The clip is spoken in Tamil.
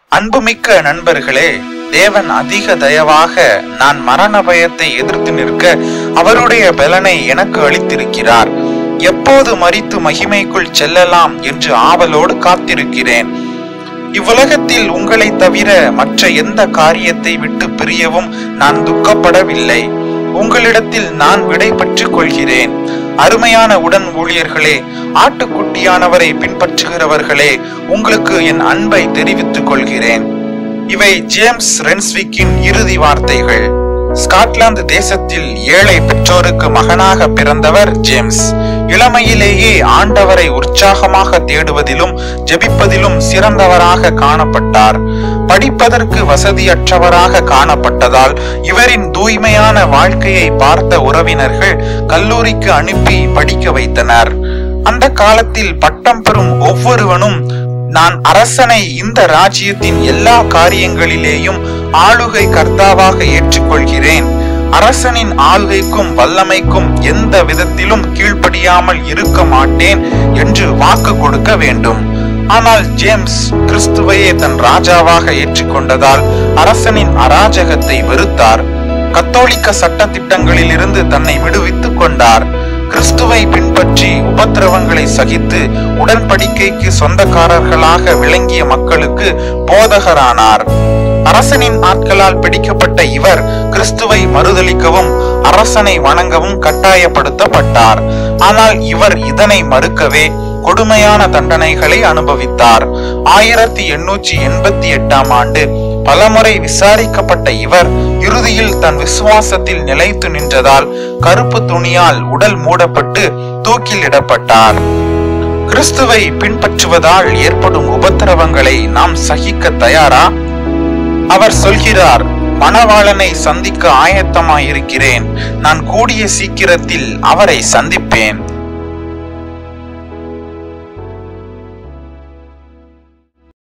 அன்புமிக்க நண்பர்களே தேவன் அதிக தயவாக நான் மரண பயத்தை எதிர்த்து நிற்க அவருடைய பலனை எனக்கு அளித்திருக்கிறார் எப்போது மரித்து மகிமைக்குள் செல்லலாம் என்று ஆவலோடு காத்திருக்கிறேன் இவ்வுலகத்தில் உங்களை தவிர மற்ற எந்த காரியத்தை விட்டு பிரியவும் நான் துக்கப்படவில்லை உங்களிடத்தில் நான் விடை பெற்றுக் கொள்கிறேன் அருமையான உடன் ஊழியர்களே ஆட்டுக்குட்டியானவரை பின்பற்றுகிறவர்களே உங்களுக்கு என் அன்பை தெரிவித்துக் கொள்கிறேன் இவை ஜேம்ஸ் ரென்ஸ்விக்கின் இறுதி வார்த்தைகள் ஸ்காட்லாந்து தேசத்தில் ஏழை பெற்றோருக்கு மகனாக பிறந்தவர் ஜேம்ஸ் இளமையிலேயே ஆண்டவரை உற்சாகமாக தேடுவதிலும் ஜெபிப்பதிலும் சிறந்தவராக காணப்பட்டார் படிப்பதற்கு வசதியற்றவராக காணப்பட்டதால் இவரின் தூய்மையான வாழ்க்கையை பார்த்த உறவினர்கள் கல்லூரிக்கு அனுப்பி படிக்க வைத்தனர் அந்த காலத்தில் பட்டம் பெறும் ஒவ்வொருவனும் நான் அரசனை இந்த ராஜ்யத்தின் எல்லா காரியங்களிலேயும் ஆளுகை கர்த்தாவாக ஏற்றுக்கொள்கிறேன் அரசனின் ஆளுகைக்கும் வல்லமைக்கும் எந்த விதத்திலும் கீழ்ப்படியாமல் இருக்க மாட்டேன் என்று வாக்கு கொடுக்க வேண்டும் ஆனால் ஜேம்ஸ் கிறிஸ்துவையே தன் ராஜாவாக ஏற்றுக்கொண்டதால் அரசனின் அராஜகத்தை வெறுத்தார் கத்தோலிக்க சட்ட திட்டங்களில் இருந்து தன்னை விடுவித்துக் கொண்டார் கிறிஸ்துவை பின்பற்றி உபத்திரவங்களை சகித்து உடன்படிக்கைக்கு சொந்தக்காரர்களாக விளங்கிய மக்களுக்கு போதகரானார் அரசனின் ஆட்களால் பிடிக்கப்பட்ட இவர் கிறிஸ்துவை மறுதளிக்கவும் அரசனை வணங்கவும் கட்டாயப்படுத்தப்பட்டார் ஆனால் இவர் இதனை மறுக்கவே கொடுமையான தண்டனைகளை அனுபவித்தார் ஆயிரத்தி எண்ணூற்றி எண்பத்தி எட்டாம் ஆண்டு பலமுறை விசாரிக்கப்பட்ட இவர் இறுதியில் தன் விசுவாசத்தில் நிலைத்து நின்றதால் கருப்பு துணியால் உடல் மூடப்பட்டு தூக்கில் இடப்பட்டார் கிறிஸ்துவை பின்பற்றுவதால் ஏற்படும் உபத்திரவங்களை நாம் சகிக்க தயாரா அவர் சொல்கிறார் மணவாளனை சந்திக்க ஆயத்தமாயிருக்கிறேன் நான் கூடிய சீக்கிரத்தில் அவரை சந்திப்பேன்